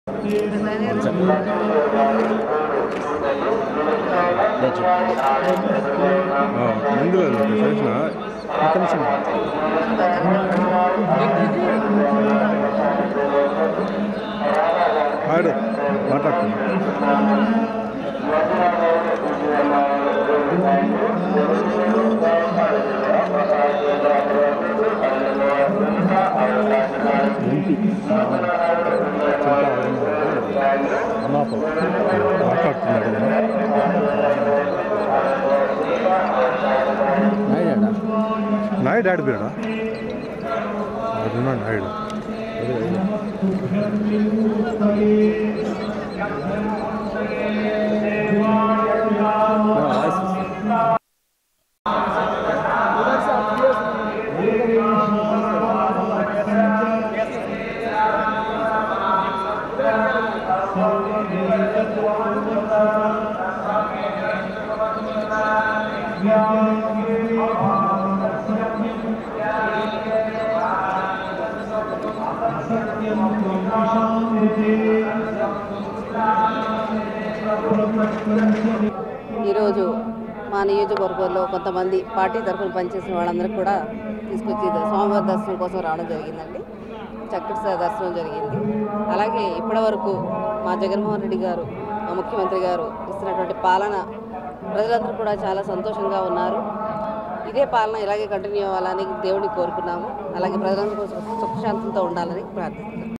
ముందు లేదు చేసిన ఒక్క నిమిషం ఆడు మాట్లాడుతున్నా అమ్మాపు మాట్లాడుతున్నాడు నాయుడు ఆడు పేరుడా అదున్నాడు నాయుడు ఈరోజు మా నియోజకవర్గంలో కొంతమంది పార్టీ తరఫున పనిచేసిన వాళ్ళందరికీ కూడా తీసుకొచ్చి స్వామివారి దర్శనం కోసం రావడం జరిగిందండి చక్కటి స- దర్శనం జరిగింది అలాగే ఇప్పటివరకు మా జగన్మోహన్ రెడ్డి గారు మా ముఖ్యమంత్రి గారు ఇస్తున్నటువంటి పాలన ప్రజలందరూ కూడా చాలా సంతోషంగా ఉన్నారు ఇదే పాలన ఇలాగే కంటిన్యూ అవ్వాలని దేవుడిని కోరుకున్నాము అలాగే ప్రజలందరూ కూడా సుఖ- సుఖశాంతులతో ఉండాలని ప్రార్థిస్తున్నాము